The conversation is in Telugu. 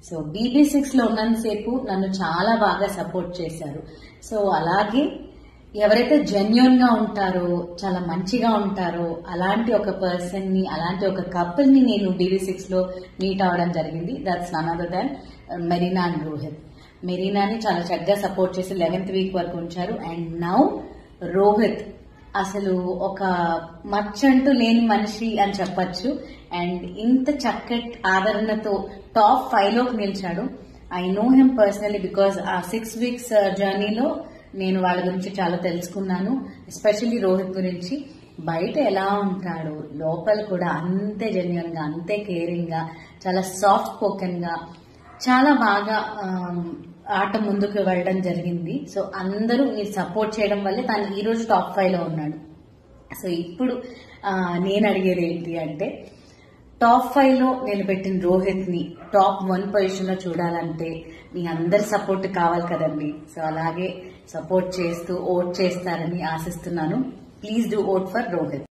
సో బీబీ సిక్స్ లో ఉన్నంతసేపు నన్ను చాలా బాగా సపోర్ట్ చేశారు సో అలాగే ఎవరైతే జెన్యున్ గా ఉంటారో చాలా మంచిగా ఉంటారో అలాంటి ఒక పర్సన్ ని అలాంటి ఒక కపుల్ ని నేను డివి సిక్స్ లో మీట్ అవడం జరిగింది that's none other than Marina and Rohit మెరీనాని చాలా చక్కగా సపోర్ట్ చేసి లెవెన్త్ వీక్ వరకు ఉంచారు అండ్ నౌ రోహిత్ అసలు ఒక మచ్చంటూ లేని మనిషి అని చెప్పొచ్చు అండ్ ఇంత చక్కటి ఆదరణతో టాప్ ఫైవ్ లోకి నిలిచాడు I know him personally because ఆ సిక్స్ వీక్స్ జర్నీలో నేను వాళ్ళ గురించి చాలా తెలుసుకున్నాను ఎస్పెషల్లీ రోహిత్ గురించి బయట ఎలా ఉంటాడు లోపల కూడా అంతే జెన్యున్ గా అంతే కేరింగ్ గా చాలా సాఫ్ట్ స్పోకెన్ గా చాలా బాగా ఆమ్, ఆట ముందుకు వెళ్ళడం జరిగింది సో అందరూ మీరు సపోర్ట్ చేయడం వల్లే తను ఈ రోజు టాప్ ఫైవ్ లో ఉన్నాడు సో ఇప్పుడు ఆ, నేను అడిగేది ఏంటి అంటే టాప్ ఫైవ్ లో నిలబెట్టిన రోహిత్ ని టాప్ వన్ పొజిషన్ లో చూడాలంటే మీ అందరి సపోర్ట్ కావాలి కదండి సో అలాగే సపోర్ట్ చేస్తూ ఓట్ చేస్తారని ఆశిస్తున్నాను please do vote for Rohit